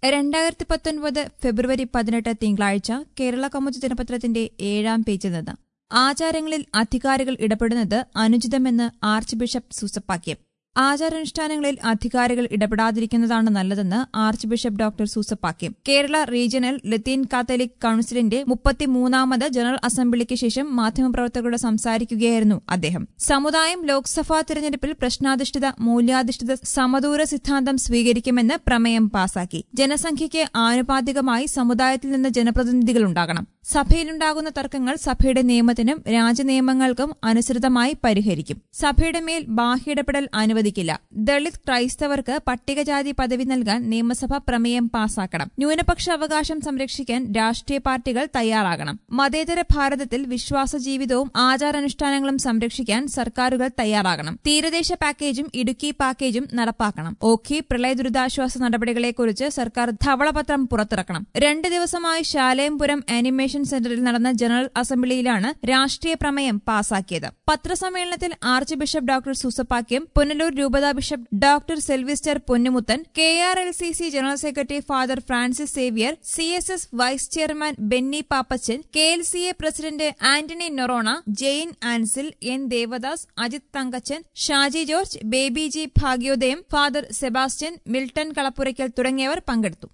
രണ്ടായിരത്തി പത്തൊൻപത് ഫെബ്രുവരി പതിനെട്ട് തിങ്കളാഴ്ച കേരള കൗമുദി ദിനപത്രത്തിന്റെ ഏഴാം പേജിൽ നിന്ന് ആചാരങ്ങളിൽ അധികാരികൾ ഇടപെടുന്നത് അനുചിതമെന്ന് ആർച്ച് ബിഷപ്പ് സൂസപ്പാക്യം ആചാരാനുഷ്ഠാനങ്ങളിൽ അധികാരികൾ ഇടപെടാതിരിക്കുന്നതാണ് നല്ലതെന്ന് archbishop doctor Soosapakiam Kerala regional Latin catholic കൌൺസിലിന്റെ മുപ്പത്തിമൂന്നാമത് ജനറൽ അസംബ്ലിക്ക് ശേഷം മാധ്യമപ്രവർത്തകരോട് സംസാരിക്കുകയായിരുന്നു അദ്ദേഹം സമുദായം ലോക്സഭാ തെരഞ്ഞെടുപ്പിൽ പ്രശ്നാധിഷ്ഠിത മൂല്യാധിഷ്ഠിത സമദൂര സിദ്ധാന്തം സ്വീകരിക്കുമെന്ന് പ്രമേയം പാസാക്കി ജനസംഖ്യയ്ക്ക് ആനുപാതികമായി സമുദായത്തിൽ നിന്ന് ജനപ്രതിനിധികൾ ഉണ്ടാകണം സഭയിലുണ്ടാകുന്ന തർക്കങ്ങൾ സഭയുടെ നിയമത്തിനും രാജ്യനിയമങ്ങൾക്കും അനുസൃതമായി പരിഹരിക്കും സഭയുടെ മേൽ ബാഹ്യടപെടൽ അനുവദിക്കില്ല ദളിത് ക്രൈസ്തവർക്ക് പട്ടികജാതി പദവി നൽകാൻ നിയമസഭ പ്രമേയം പാസാക്കണം ന്യൂനപക്ഷ അവകാശം സംരക്ഷിക്കാൻ രാഷ്ട്രീയ പാർട്ടികൾ തയ്യാറാകണം മതേതര ഭാരതത്തിൽ വിശ്വാസ ജീവിതവും ആചാരാനുഷ്ഠാനങ്ങളും സംരക്ഷിക്കാൻ സർക്കാരുകൾ തയ്യാറാകണം തീരദേശ പാക്കേജും ഇടുക്കി പാക്കേജും നടപ്പാക്കണം ഓഖി പ്രളയ ദുരിതാശ്വാസ നടപടികളെക്കുറിച്ച് സർക്കാർ ധവളപത്രം പുറത്തിറക്കണം രണ്ട് ദിവസമായി ശാലയംപുരം ആനിമേഷൻ സെന്ററിൽ നടന്ന ജനറൽ അസംബ്ലിയിലാണ് രാഷ്ട്രീയ പ്രമേയം പാസാക്കിയത് പത്രസമ്മേളനത്തിൽ archbishop doctor Soosapakiam Punalur രൂപതാ bishop doctor Selvister Ponnumuthan K R L C C general secretary father Francis Xavier C S S vice chairman Benny Pappachan K L C A president Antony Noronha Jain Ancil N Devadas Ajith Thankachan Shaji George Baby G Bhagyodayam father Sebastian Milton Kalappurakkal തുടങ്ങിയവർ പങ്കെടുത്തു